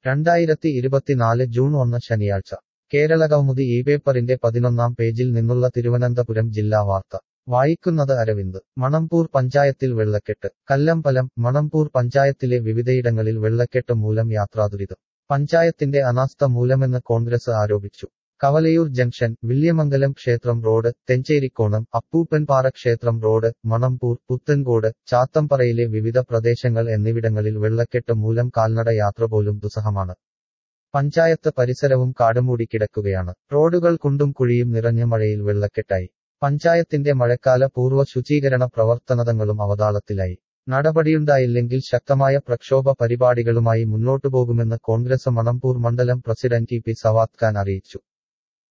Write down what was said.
രണ്ടായിരത്തി ഇരുപത്തിനാല് ജൂൺ ഒന്ന് ശനിയാഴ്ച കേരളകൗമുദി ഈ പേപ്പറിന്റെ പതിനൊന്നാം പേജിൽ നിന്നുള്ള തിരുവനന്തപുരം ജില്ലാ വാർത്ത വായിക്കുന്നത് അരവിന്ദ് മണമ്പൂർ പഞ്ചായത്തിൽ വെള്ളക്കെട്ട് കല്ലമ്പലം മണമ്പൂർ പഞ്ചായത്തിലെ വിവിധയിടങ്ങളിൽ വെള്ളക്കെട്ട് മൂലം യാത്രാദുരിതം പഞ്ചായത്തിന്റെ അനാസ്ഥ മൂലമെന്ന് കോൺഗ്രസ് ആരോപിച്ചു കവലയൂർ ജംഗ്ഷൻ വില്യമംഗലം ക്ഷേത്രം റോഡ് തെഞ്ചേരിക്കോണം അപ്പൂപ്പൻപാറ ക്ഷേത്രം റോഡ് മണമ്പൂർ പുത്തൻകോട് ചാത്തമ്പറയിലെ വിവിധ പ്രദേശങ്ങൾ എന്നിവിടങ്ങളിൽ വെള്ളക്കെട്ട് മൂലം കാൽനട യാത്ര പോലും ദുസ്സഹമാണ് പഞ്ചായത്ത് പരിസരവും കാടുമൂടി കിടക്കുകയാണ് റോഡുകൾ കുണ്ടും കുഴിയും നിറഞ്ഞ മഴയിൽ വെള്ളക്കെട്ടായി പഞ്ചായത്തിന്റെ മഴക്കാല പൂർവ്വ ശുചീകരണ പ്രവർത്തനങ്ങളും അവതാളത്തിലായി നടപടിയുണ്ടായില്ലെങ്കിൽ ശക്തമായ പ്രക്ഷോഭ പരിപാടികളുമായി മുന്നോട്ടുപോകുമെന്ന് കോൺഗ്രസ് മണമ്പൂർ മണ്ഡലം president T P Savath Khan അറിയിച്ചു